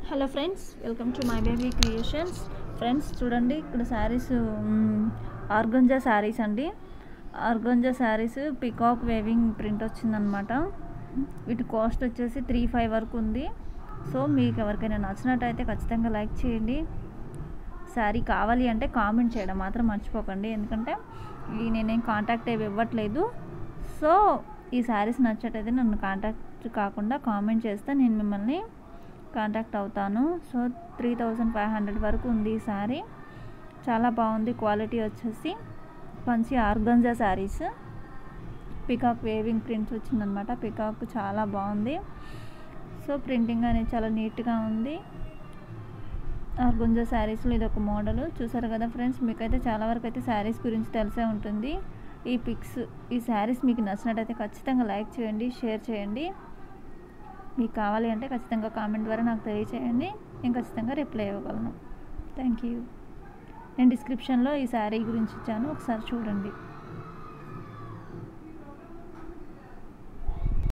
hello friends welcome to my baby creations friends చూడండి ఇక్కడ saris organza saris అండి organza saris peacock weaving print వచ్చిందనమాట వీటి కాస్ట్ వచ్చేసి త్రీ ఫైవ్ వరకు ఉంది సో మీకు ఎవరికైనా నచ్చినట్టయితే ఖచ్చితంగా లైక్ చేయండి శారీ కావాలి అంటే కామెంట్ చేయడం మాత్రం మర్చిపోకండి ఎందుకంటే ఈ నేనేం కాంటాక్ట్ ఏవి ఇవ్వట్లేదు సో ఈ శారీస్ నచ్చటైతే నన్ను కాంటాక్ట్ కాకుండా కామెంట్ చేస్తే నేను మిమ్మల్ని కాంటాక్ట్ అవుతాను so three thousand five hundred వరకు ఉంది ఈ శారీ చాలా బాగుంది క్వాలిటీ వచ్చేసి మంచి organza saris peacock weaving prints వచ్చిందనమాట పికాక్ చాలా బాగుంది సో ప్రింటింగ్ అనేది చాలా నీట్గా ఉంది ఆర్గుంజా శారీస్లో ఇది ఒక మోడల్ చూసారు కదా ఫ్రెండ్స్ మీకైతే చాలా వరకు అయితే శారీస్ గురించి తెలిసే ఉంటుంది ఈ పిక్స్ ఈ శారీస్ మీకు నచ్చినట్టయితే ఖచ్చితంగా లైక్ చేయండి షేర్ చేయండి మీకు కావాలి అంటే ఖచ్చితంగా కామెంట్ ద్వారా నాకు తెలియచేయండి నేను ఖచ్చితంగా రిప్లై ఇవ్వగలను థ్యాంక్ యూ నేను డిస్క్రిప్షన్లో ఈ శారీ గురించి ఇచ్చాను ఒకసారి చూడండి